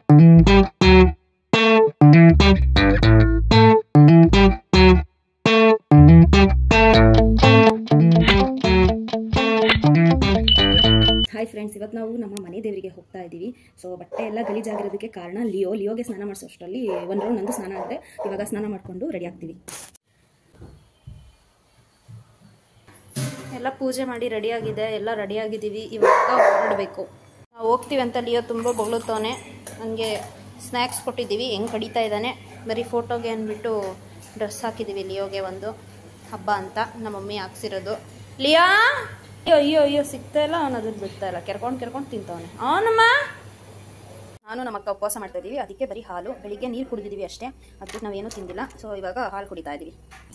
hi friends ಇವತ್ತು ನಾವು ನಮ್ಮ ಮನೆ ದೇವರಿಗೆ ಹೋಗ್ತಾ ಇದ್ದೀವಿ ಸೊ ಬಟ್ಟೆ ಎಲ್ಲ ಗಲೀಜಾಗಿರೋದಕ್ಕೆ ಕಾರಣ ಲಿಯೋ ಲಿಯೋಗೆ ಸ್ನಾನ ಮಾಡಿಸೋಷ್ಟರಲ್ಲಿ ಒಂದು ರೌಂಡ್ ನಂದು ಸ್ನಾನ ಆದರೆ ಇವಾಗ ಸ್ನಾನ ಮಾಡಿಕೊಂಡು ರೆಡಿ ಆಗ್ತೀವಿ ಎಲ್ಲ ಪೂಜೆ ಮಾಡಿ ರೆಡಿಯಾಗಿದೆ ಎಲ್ಲ ರೆಡಿಯಾಗಿದ್ದೀವಿ ಇವಾಗ ಹೊರಡಬೇಕು ನಾವು ಹೋಗ್ತೀವಿ ಅಂತ ಲಿಯೋ ತುಂಬ ಬೊಗಳುತ್ತವನೆ ನನಗೆ ಸ್ನ್ಯಾಕ್ಸ್ ಕೊಟ್ಟಿದ್ದೀವಿ ಹೆಂಗೆ ಕಡಿತಾ ಇದ್ದಾನೆ ಬರೀ ಫೋಟೋಗೆ ಅಂದ್ಬಿಟ್ಟು ಡ್ರೆಸ್ ಹಾಕಿದ್ದೀವಿ ಲಿಯೋಗೆ ಒಂದು ಹಬ್ಬ ಅಂತ ನಮ್ಮ ಮಮ್ಮಿ ಹಾಕ್ಸಿರೋದು ಲಿಯಾ ಅಯ್ಯೋ ಅಯ್ಯೋ ಅಯ್ಯೋ ಸಿಗ್ತಾ ಇಲ್ಲ ಅವನು ಅದನ್ನ ಬಿಡ್ತಾ ಇಲ್ಲ ಕೆರ್ಕೊಂಡು ಕೆರ್ಕೊಂಡು ತಿಂತವನೆ ಅವನಮ್ಮ ನಾನು ನಮ್ಮ ಅಕ್ಕ ಉಪವಾಸ ಮಾಡ್ತಾ ಇದ್ದೀವಿ ಅದಕ್ಕೆ ಬರೀ ಹಾಲು ಬೆಳಿಗ್ಗೆ ನೀರು ಕುಡಿದಿದ್ದೀವಿ ಅಷ್ಟೇ ಅದಕ್ಕೆ ನಾವೇನು ತಿಂದಿಲ್ಲ ಸೊ ಇವಾಗ ಹಾಲು ಕುಡಿತಾ ಇದ್ದೀವಿ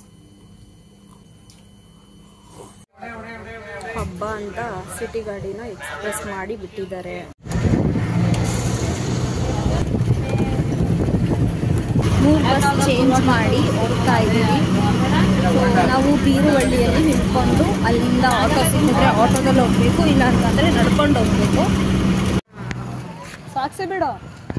ಹಬ್ಬ ಅಂತ ಸಿಟಿ ಗಾಡಿನ ಎಕ್ಸ್ಪ್ರೆಸ್ ಮಾಡಿ ಬಿಟ್ಟಿದ್ದಾರೆ ಮೂರು ಬಸ್ ಚೇಂಜ್ ಮಾಡಿ ಹೋಗ್ತಾ ಇದ್ದೀವಿ ನಾವು ಬೀರುವಳ್ಳಿಯಲ್ಲಿ ನಿಂತ್ಕೊಂಡು ಅಲ್ಲಿಂದ ಆಟೋ ಸಿಕ್ಕಿದ್ರೆ ಆಟೋದಲ್ಲಿ ಹೋಗ್ಬೇಕು ಇಲ್ಲ ಅಂತಂದರೆ ನಡ್ಕೊಂಡು ಹೋಗ್ಬೇಕು ಸಾಕ್ಷಿ ಬಿಡು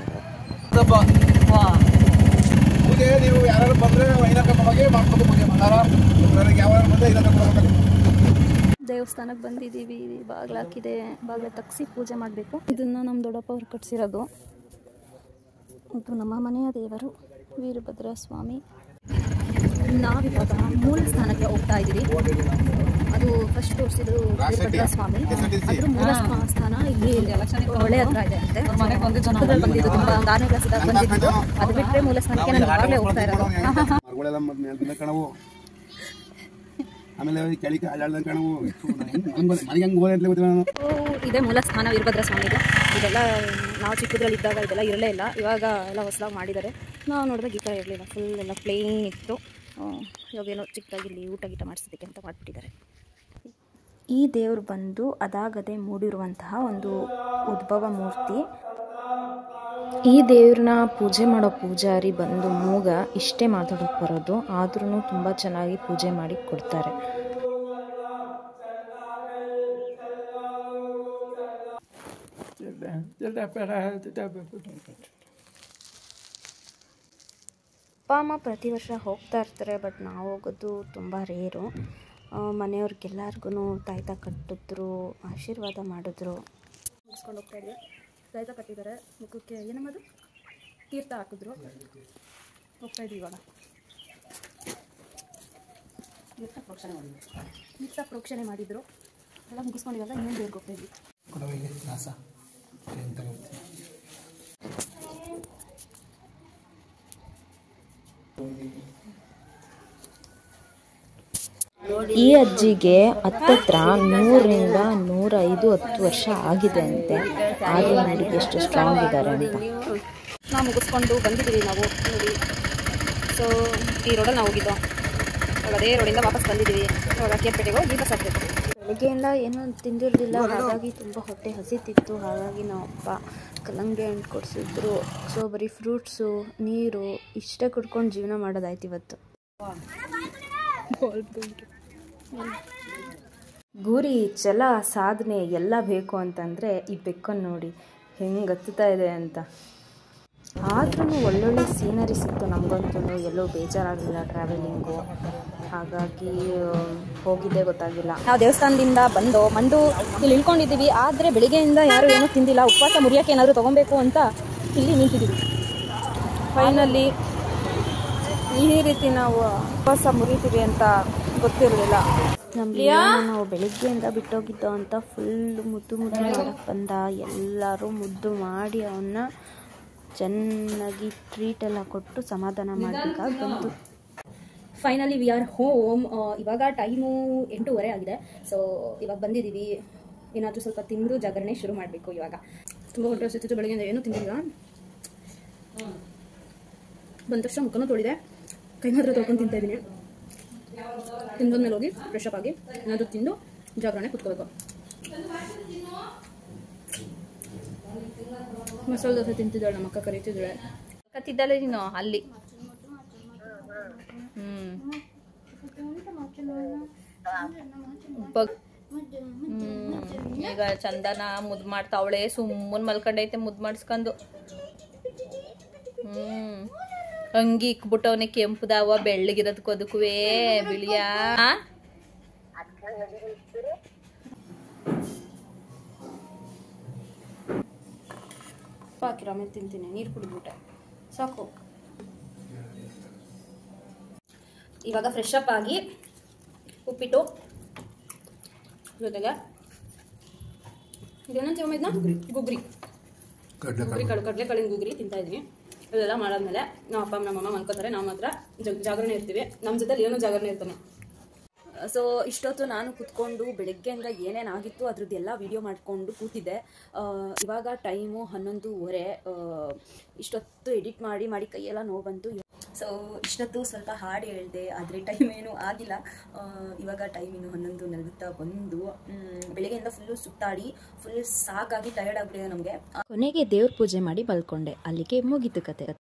ಪೂಜೆ ನೀವು ಯಾರು ಬಂದ್ರೆ ಐನಕ ಬಗ್ಗೆ ಮಾಡ್ಕೊಂಡು ಪೂಜೆ ಮಾಡಾರ ನನಗೆ ಯಾವ ಬಂದ್ರೆ ಐನಕ ಮಾಡ್ಬೇಕು ದೇವಸ್ಥಾನಕ್ಕೆ ಬಂದಿದ್ದೀವಿ ಬಾಗ್ಲಾಕಿದೆ ಬಾಗ್ಲ ತಗ್ಸಿ ಪೂಜೆ ಮಾಡಬೇಕು ಇದನ್ನು ನಮ್ಮ ದೊಡ್ಡಪ್ಪ ಅವ್ರು ಕಟ್ಸಿರೋದು ಇದು ನಮ್ಮ ಮನೆಯ ದೇವರು ವೀರಭದ್ರ ಸ್ವಾಮಿ ನಾವಿವಾಗ ಮೂಲ ಸ್ಥಾನಕ್ಕೆ ಹೋಗ್ತಾ ಇದ್ದೀವಿ ಅದು ಫಸ್ಟ್ ತೋರಿಸಿದ್ರು ವೀರಭದ್ರ ಸ್ವಾಮಿ ಅದ್ರ ಮೂಲ ಸ್ಥ- ಸ್ಥಾನ ಇಲ್ಲಿ ಒಳ್ಳೆ ಹತ್ರ ಇದೆ ಅಂತೆ ಪಕ್ಕದಲ್ಲಿ ಬಂದಿದ್ದು ತುಂಬಾ ಒಂದು ಆರನೇ ಕ್ಲಾಸಿದಾಗ ಬಂದಿದ್ದು ಅದು ಬಿಟ್ಟರೆ ಮೂಲ ಸ್ಥಾನಕ್ಕೆ ನಾನು ಇವಾಗಲೇ ಹೋಗ್ತಾ ಇರೋದು ಮರಗಳೆಲ್ಲ ಮತ್ತೆ ಮೇಲ್ದಿಂದ ಕಾಣವು ಆಮೇಲೆ ಕೆಳಗೆ ಅಲ್ಲಾಡ್ದಂಗೆ ಕಾಣವು ಮನೆಗೆ ಹಂಗೆ ಹೋದ್ರೆ ಗೊತ್ತಿಲ್ಲ ನಾನು ಇದೇ ಮೂಲ ಸ್ಥಾನ ವೀರಭದ್ರ ಸ್ವಾಮಿದು ಇದೆಲ್ಲ ನಾವು ಚಿಕ್ಕದ್ರಲ್ಲಿ ಇದ್ದಾಗ ಇದೆಲ್ಲ ಇರಲೇ ಇಲ್ಲ ಇವಾಗ ಎಲ್ಲ ಹೊಸದಾಗಿ ಮಾಡಿದ್ದಾರೆ ನಾವು ನೋಡಿದಾಗ ಈ ಥರ ಇರಲಿಲ್ಲ ಫುಲ್ ಎಲ್ಲ ಪ್ಲೇನ್ ಇತ್ತು ಆ, ಇವಾಗೇನೋ ಚಿಕ್ಕದಾಗಿ ಇಲ್ಲಿ ಊಟ ಗೀಟ ಮಾಡಿಸೋದಕ್ಕೆ ಅಂತ ಮಾಡಿಬಿಟ್ಟಿದ್ದಾರೆ ಈ ದೇವರು ಬಂದು ಅದಾಗದೆ ಮೂಡಿರುವಂತಹ ಒಂದು ಉದ್ಭವ ಮೂರ್ತಿ ಈ ದೇವ್ರನ್ನ ಪೂಜೆ ಮಾಡೋ ಪೂಜಾರಿ ಬಂದು ಮೂಗ ಇಷ್ಟೇ ಮಾತಾಡೋಕೆ ಬರೋದು ಆದ್ರೂ ತುಂಬ ಚೆನ್ನಾಗಿ ಪೂಜೆ ಮಾಡಿ ಕೊಡ್ತಾರೆ ಅಪ್ಪ ಅಮ್ಮ ಪ್ರತಿ ವರ್ಷ ಹೋಗ್ತಾ ಇರ್ತಾರೆ ಬಟ್ ನಾವು ಹೋಗೋದು ತುಂಬ ರೇರು ಮನೆಯವ್ರಿಗೆಲ್ಲರಿಗೂ ತಾಯ್ತ ಕಟ್ಟಿದ್ರು ಆಶೀರ್ವಾದ ಮಾಡಿದ್ರು ಮುಗಿಸ್ಕೊಂಡು ಹೋಗ್ತಾ ಇದ್ವಿ ರೈತ ಕಟ್ಟಿದ್ದಾರೆ ಮುಖಕ್ಕೆ ಏನಮ್ಮದು ತೀರ್ಥ ಹಾಕಿದ್ರು ಹೋಗ್ತಾ ಇದ್ವಿ ಇವಾಗ ತೀರ್ಥ ಪ್ರೋಕ್ಷಣೆ ಮಾಡಿದ್ರು ತೀರ್ಥ ಪ್ರೋಕ್ಷಣೆ ಮಾಡಿದ್ರು ಎಲ್ಲ ಮುಗಿಸ್ಕೊಂಡಿವಾಗ ಇನ್ನೊಂದು ದೇವ್ರಿಗೆ ಹೋಗ್ತಾ ಇದ್ವಿ ಈ ಅಜ್ಜಿಗೆ ಹತ್ತತ್ರ ನೂರರಿಂದ ನೂರೈದು ಹತ್ತು ವರ್ಷ ಆಗಿದೆ ಅಂತೆ ಆದರೂ ನೋಡಿ ಎಷ್ಟು ಸ್ಟ್ರಾಂಗ್ ಇದ್ದಾರೆ ಅಂತ ನಾವು ಮುಗಿಸ್ಕೊಂಡು ಬಂದಿದ್ದೀವಿ ನಾವು ನೋಡಿ ಸೊ ಈ ರೋಡಲ್ಲಿ ನಾವು ಹೋಗಿದ್ದು ಇವಾಗ ಅದೇ ರೋಡಿಂದ ವಾಪಸ್ ಬಂದಿದ್ದೀವಿ ಇವಾಗ ಕೇರ್ಪೇಟೆಗೆ ಹೋಗಿ ಬಸ್ ಹತ್ತಬೇಕು ಬೆಳಗ್ಗೆಯಿಂದ ಏನೂ ತಿಂದಿರಲಿಲ್ಲ ಹಾಗಾಗಿ ತುಂಬ ಹೊಟ್ಟೆ ಹಸಿತಿತ್ತು ಹಾಗಾಗಿ ನಾವು ಅಪ್ಪ ಕಲ್ಲಂಗಡಿ ಹಣ್ಣು ಕೊಡಿಸಿದ್ರು ಸೊ ಬರೀ ಫ್ರೂಟ್ಸು ನೀರು ಇಷ್ಟೇ ಕುಡ್ಕೊಂಡು ಜೀವನ ಮಾಡೋದಾಯ್ತು ಇವತ್ತು ಗುರಿ ಛಲ ಸಾಧನೆ ಎಲ್ಲ ಬೇಕು ಅಂತಂದರೆ ಈ ಬೆಕ್ಕನ್ನು ನೋಡಿ ಹೆಂಗೆ ಹತ್ತುತ್ತಾ ಇದೆ ಅಂತ ಆದ್ರೂ ಒಳ್ಳೊಳ್ಳೆ ಸೀನರಿ ಸಿಕ್ತು ನಮಗಂತೂ ಎಲ್ಲೋ ಬೇಜಾರಾಗಲಿಲ್ಲ ಟ್ರಾವೆಲಿಂಗು ಹಾಗಾಗಿ ಆ, ಹೋಗಿದ್ದೇ ಗೊತ್ತಾಗಿಲ್ಲ ನಾವು ದೇವಸ್ಥಾನದಿಂದ ಬಂದು ಮಂದು ಇಲ್ಲಿ ಇಳ್ಕೊಂಡಿದ್ದೀವಿ ಆದರೆ ಬೆಳಿಗ್ಗೆಯಿಂದ ಯಾರು ಏನೂ ತಿಂದಿಲ್ಲ ಉಪವಾಸ ಮುರಿಯೋಕೆ ಏನಾದರೂ ತೊಗೊಬೇಕು ಅಂತ ಇಲ್ಲಿ ನಿಂತಿದ್ದೀವಿ ಫೈನಲ್ಲಿ ಈ ರೀತಿ ನಾವು ಉಪವಾಸ ಮುರಿತೀವಿ ಅಂತ ಗೊತ್ತಿರಲಿಲ್ಲ ನಮಗೆ ನಾವು ಬೆಳಿಗ್ಗೆಯಿಂದ ಬಿಟ್ಟೋಗಿದ್ದೋ ಅಂತ ಫುಲ್ ಮುದ್ದು ಮುದ್ದು ಮಾಡಕ್ಕೆ ಬಂದ ಎಲ್ಲರೂ ಮುದ್ದು ಮಾಡಿ ಅವನ್ನ ಚೆನ್ನಾಗಿ ಟ್ರೀಟ್ ಎಲ್ಲ ಕೊಟ್ಟು ಸಮಾಧಾನ ಮಾಡಬೇಕಾಗಿ ಬಂತು ಫೈನಲಿ ವಿ ಆರ್ ಹೋಮ್ ಇವಾಗ ಟೈಮು ಎಂಟೂವರೆ ಆಗಿದೆ ಸೊ ಇವಾಗ ಬಂದಿದ್ದೀವಿ ಏನಾದರೂ ಸ್ವಲ್ಪ ತಿಂದು ಜಾಗರಣೆ ಶುರು ಮಾಡಬೇಕು ಇವಾಗ ತುಂಬ ಹೊಟ್ಟೆ ಹಸಿತ್ತು ಬೆಳಗ್ಗೆ ಏನೂ ತಿಂದಿಲ್ಲ ಬಂದ ತಕ್ಷಣ ಮುಖನೂ ತೊಳಿದೆ ಕೈ ಮಾತ್ರ ತೊಳ್ಕೊಂಡು ತಿಂತಾ ಇದ್ದೀನಿ ತಿಂದೋದ್ಮೇಲೆ ಹೋಗಿ ಫ್ರೆಶ್ ಅಪ್ ಆಗಿ ಏನಾದರೂ ತಿಂದು ಜಾಗರಣೆ ಕುತ್ಕೋಬೇಕು ಮಸಾಲೆ ದೋಸೆ ತಿಂತಿದ್ದಾಳೆ ನಮ್ಮ ಅಕ್ಕ ಕರೀತಿದ್ದಾಳೆ ಕತ್ತಿದ್ದಲ್ಲ ನೀನು ಅಲ್ಲಿ ಹ್ಮ್ ಬಗ್ ಹ್ಮ್ ಈಗ ಚಂದನ ಮುದ್ದು ಮಾಡ್ತಾವಳೆ ಸುಮ್ಮನೆ ಮಲ್ಕೊಂಡೈತೆ ಮುದ್ದು ಮಾಡಿಸ್ಕೊಂಡು ಹ್ಮ್ ಅಂಗಿ ಇಕ್ಬಿಟ್ಟವನೆ ಕೆಂಪುದಾವ ಬೆಳ್ಳಗಿರೋದಕ್ಕೂ ಅದಕ್ಕೂವೇ ಬಿಳಿಯ ಹಾಕಿರ ಆಮೇಲೆ ತಿಂತೀನಿ ನೀರು ಕುಡಿದ್ಬಿಟ್ಟೆ ಸಾಕು ಇವಾಗ ಫ್ರೆಶ್ ಅಪ್ ಆಗಿ ಉಪ್ಪಿಟ್ಟು ಜೊತೆಗೆ ಇದೇನಂತ ಹೇಳಿದ್ನ ಗುಗ್ರಿ ಗುಗ್ರಿ ಕಡು ಕಡಲೆಕಾಳಿನ ಗುಗ್ರಿ ತಿಂತಾ ಇದ್ದೀನಿ ಇದೆಲ್ಲ ಮಾಡಾದ್ಮೇಲೆ ನಮ್ಮ ಅಪ್ಪ ನಮ್ಮ ಅಮ್ಮ ಮನ್ಕೋತಾರೆ ನಾವು ಮಾತ್ರ ಜಗ್- ಜಾಗರಣೆ ಇರ್ತೀವಿ ನಮ್ಮ ಜೊತೆ ಏನೋ ಜಾಗರಣೆ ಇರ್ತಾನೆ ಸೊ ಇಷ್ಟೊತ್ತು ನಾನು ಕುತ್ಕೊಂಡು ಬೆಳಗ್ಗೆಯಿಂದ ಏನೇನು ಆಗಿತ್ತು ಅದ್ರದ್ದು ಎಲ್ಲ ವಿಡಿಯೋ ಮಾಡಿಕೊಂಡು ಕೂತಿದ್ದೆ ಆ, ಇವಾಗ ಟೈಮು ಹನ್ನೊಂದುವರೆ ಆ, ಇಷ್ಟೊತ್ತು ಎಡಿಟ್ ಮಾಡಿ ಮಾಡಿ ಕೈಯೆಲ್ಲ ನೋವು ಬಂತು ಸೊ ಇಷ್ಟೊತ್ತು ಸ್ವಲ್ಪ ಹಾಡು ಹೇಳಿದೆ ಆದರೆ ಟೈಮ್ ಏನೂ ಆಗಿಲ್ಲ ಆ, ಇವಾಗ ಟೈಮ್ ಇನ್ನು ಹನ್ನೊಂದು ನಲವತ್ತ ಒಂದು ಮ್, ಬೆಳಗ್ಗೆಯಿಂದ ಫುಲ್ಲು ಸುತ್ತಾಡಿ ಫುಲ್ ಸಾಕಾಗಿ ಟಯರ್ಡ್ ಆಗಿಬಿಟ್ಟಿದೆ ನಮಗೆ ಕೊನೆಗೆ ದೇವ್ರ ಪೂಜೆ ಮಾಡಿ ಮಲ್ಕೊಂಡೆ ಅಲ್ಲಿಗೆ ಮುಗೀತು ಕತೆ